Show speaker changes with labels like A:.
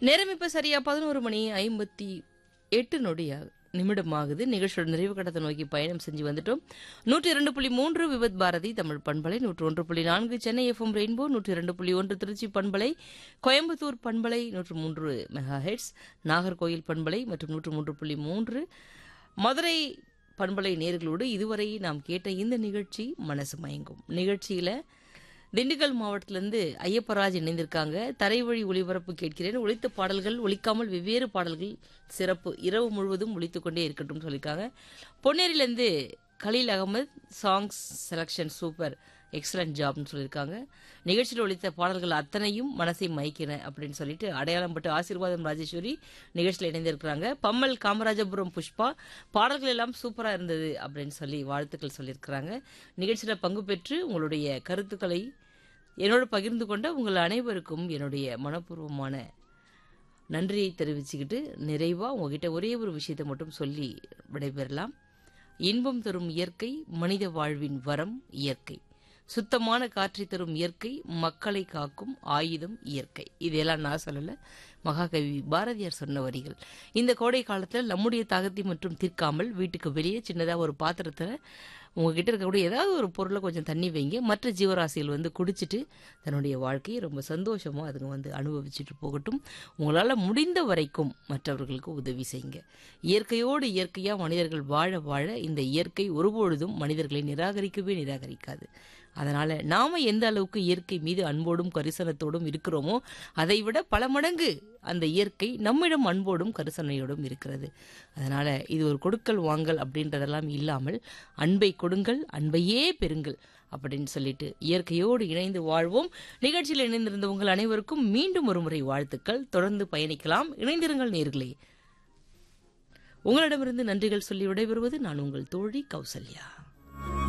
A: நேரம் இப்ப சரியா பதினோரு மணி ஐம்பத்தி எட்டு நொடியா நிமிடமாகுது நிகழ்ச்சியோட நிறைவு கட்டத்தை நோக்கி பயணம் செஞ்சு வந்துட்டோம் நூற்றி இரண்டு புள்ளி மூன்று விபத் பாரதி தமிழ் பண்பலை நூற்று ஒன்று புள்ளி நான்கு சென்னை எஃப்எம் ரெயின்போ நூற்றி இரண்டு புள்ளி ஒன்று திருச்சி பண்பலை கோயம்புத்தூர் பண்பலை நூற்று மூன்று மெகா ஹெட்ஸ் நாகர்கோயில் பண்பலை மற்றும் நூற்று மூன்று புள்ளி மூன்று மதுரை பண்பலை நேர்களோடு இதுவரை நாம் கேட்ட இந்த நிகழ்ச்சி மனசு மயங்கும் நிகழ்ச்சியில திண்டுக்கல் மாவட்டத்திலிருந்து ஐயப்பராஜ் இணைந்திருக்காங்க தரைவழி ஒளிபரப்பு கேட்கிறேன் ஒலித்த பாடல்கள் ஒலிக்காமல் வெவ்வேறு பாடல்கள் சிறப்பு இரவு முழுவதும் ஒலித்துக் கொண்டே இருக்கட்டும் சொல்லியிருக்காங்க பொன்னேரியிலேருந்து Khaleel Ahmed songs selection super excellent ஜாப்னு சொல்லியிருக்காங்க நிகழ்ச்சியில் ஒலித்த பாடல்கள் அத்தனையும் மனசை மயக்கின அப்படின்னு சொல்லிட்டு அடையாளம் பட்டு ஆசீர்வாதம் ராஜேஸ்வரி நிகழ்ச்சியில் இணைந்திருக்கிறாங்க பம்மல் காமராஜபுரம் புஷ்பா பாடல்கள் எல்லாம் சூப்பராக இருந்தது அப்படின்னு சொல்லி வாழ்த்துக்கள் சொல்லியிருக்கிறாங்க நிகழ்ச்சியில் பங்கு பெற்று உங்களுடைய கருத்துக்களை என்னோடு பகிர்ந்து கொண்ட உங்கள் அனைவருக்கும் என்னுடைய மனப்பூர்வமான நன்றியை தெரிவிச்சுக்கிட்டு நிறைவா உங்ககிட்ட ஒரே ஒரு விஷயத்தை மட்டும் சொல்லி விடைபெறலாம் இன்பம் தரும் இயற்கை மனித வாழ்வின் வரம் இயற்கை சுத்தமான காற்றை தரும் இயற்கை மக்களை காக்கும் ஆயுதம் இயற்கை இதெல்லாம் நான் சொல்லல மகாகவி பாரதியார் சொன்ன வரிகள் இந்த கோடை காலத்தில் நம்முடைய தாகத்தை மற்றும் தீர்க்காமல் வீட்டுக்கு வெளியே சின்னதாக ஒரு பாத்திரத்தில் உங்ககிட்ட இருக்கக்கூடிய ஏதாவது ஒரு பொருளை கொஞ்சம் தண்ணி வைங்க மற்ற ஜீவராசிகள் வந்து குடிச்சிட்டு தன்னுடைய வாழ்க்கையை ரொம்ப சந்தோஷமா அதுங்க வந்து அனுபவிச்சுட்டு போகட்டும் உங்களால் முடிந்த வரைக்கும் மற்றவர்களுக்கு உதவி செய்யுங்க இயற்கையோடு இயற்கையாக மனிதர்கள் வாழ வாழ இந்த இயற்கை ஒருபொழுதும் மனிதர்களை நிராகரிக்கவே நிராகரிக்காது அதனால நாம எந்த அளவுக்கு இயற்கை மீது அன்போடும் கரிசனத்தோடும் இருக்கிறோமோ அதை விட பல மடங்கு அந்த இயற்கை நம்மிடம் அன்போடும் கரிசனையோடும் இருக்கிறது அதனால இது ஒரு கொடுக்கல் வாங்கல் அப்படின்றதெல்லாம் இல்லாமல் அன்பை கொடுங்கள் அன்பையே பெறுங்கள் அப்படின்னு சொல்லிட்டு இயற்கையோடு இணைந்து வாழ்வோம் நிகழ்ச்சியில் இணைந்திருந்த உங்கள் அனைவருக்கும் மீண்டும் ஒரு முறை வாழ்த்துக்கள் தொடர்ந்து பயணிக்கலாம் இணைந்திருங்கள் நேர்களே உங்களிடமிருந்து நன்றிகள் சொல்லி விடைபெறுவது நான் உங்கள் தோழி கௌசல்யா